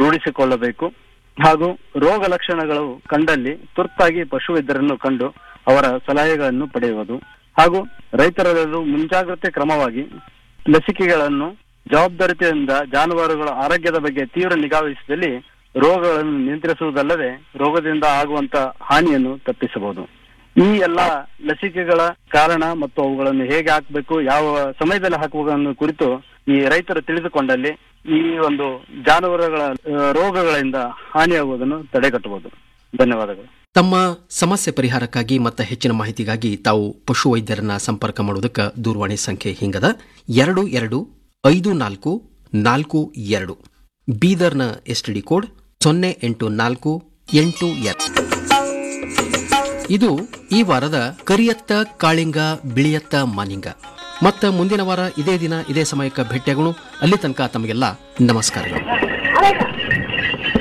ರೂಢಿಸಿಕೊಳ್ಳಬೇಕು ಹಾಗೂ ರೋಗ ಲಕ್ಷಣಗಳು ಕಂಡಲ್ಲಿ ತುರ್ತಾಗಿ ಪಶುವೈದ್ಯರನ್ನು ಕಂಡು ಅವರ ಸಲಹೆಗಳನ್ನು ಪಡೆಯುವುದು ಹಾಗೂ ರೈತರೆಲ್ಲರೂ ಮುಂಜಾಗ್ರತೆ ಕ್ರಮವಾಗಿ ಲಸಿಕೆಗಳನ್ನು ಜವಾಬ್ದಾರಿತೆಯಿಂದ ಜಾನುವಾರುಗಳ ಆರೋಗ್ಯದ ಬಗ್ಗೆ ತೀವ್ರ ನಿಗಾವಹಿಸಿದಲ್ಲಿ ರೋಗಗಳನ್ನು ನಿಯಂತ್ರಿಸುವುದಲ್ಲದೆ ರೋಗದಿಂದ ಆಗುವಂತ ಹಾನಿಯನ್ನು ತಪ್ಪಿಸಬಹುದು ಈ ಎಲ್ಲ ಲಸಿಕೆಗಳ ಕಾರಣ ಮತ್ತು ಅವುಗಳನ್ನು ಹೇಗೆ ಹಾಕಬೇಕು ಯಾವ ಸಮಯದಲ್ಲಿ ಹಾಕಬೇಕು ಅನ್ನೋ ಕುರಿತು ಈ ರೈತರು ತಿಳಿದುಕೊಂಡಲ್ಲಿ ಈ ಒಂದು ಜಾನುವಾರುಗಳ ಆ, ರೋಗಗಳಿಂದ ಹಾನಿಯಾಗುವುದನ್ನು ತಡೆಗಟ್ಟಬಹುದು ಧನ್ಯವಾದಗಳು ತಮ್ಮ ಸಮಸ್ಯೆ ಪರಿಹಾರಕ್ಕಾಗಿ ಮತ್ತು ಹೆಚ್ಚಿನ ಮಾಹಿತಿಗಾಗಿ ತಾವು ಪಶು ವೈದ್ಯರನ್ನ ಸಂಪರ್ಕ ಮಾಡೋದಕ್ಕೆ ದೂರವಾಣಿ ಸಂಖ್ಯೆ ಹಿಂಗದ ಎರಡು ಎರಡು ಐದು ನಾಲ್ಕು ನಾಲ್ಕು ಎರಡು ಬೀದರ್ನ ಎಸ್ಟಿಡಿ ಕೋಡ್ ಸೊನ್ನೆ ಎಂಟು ನಾಲ್ಕು ಎಂಟು ಎರಡು ಇದು ಈ ವಾರದ ಕರಿಯತ್ತ ಕಾಳಿಂಗ ಬಿಳಿಯತ್ತ ಮಾನಿಂಗ ಮತ್ತ ಮುಂದಿನ ವಾರ ಇದೇ ದಿನ ಇದೇ ಸಮಯಕ್ಕೆ ಭೇಟಿಯಾಗೋಣ ಅಲ್ಲಿ ತನಕ ತಮಗೆಲ್ಲ ನಮಸ್ಕಾರಗಳು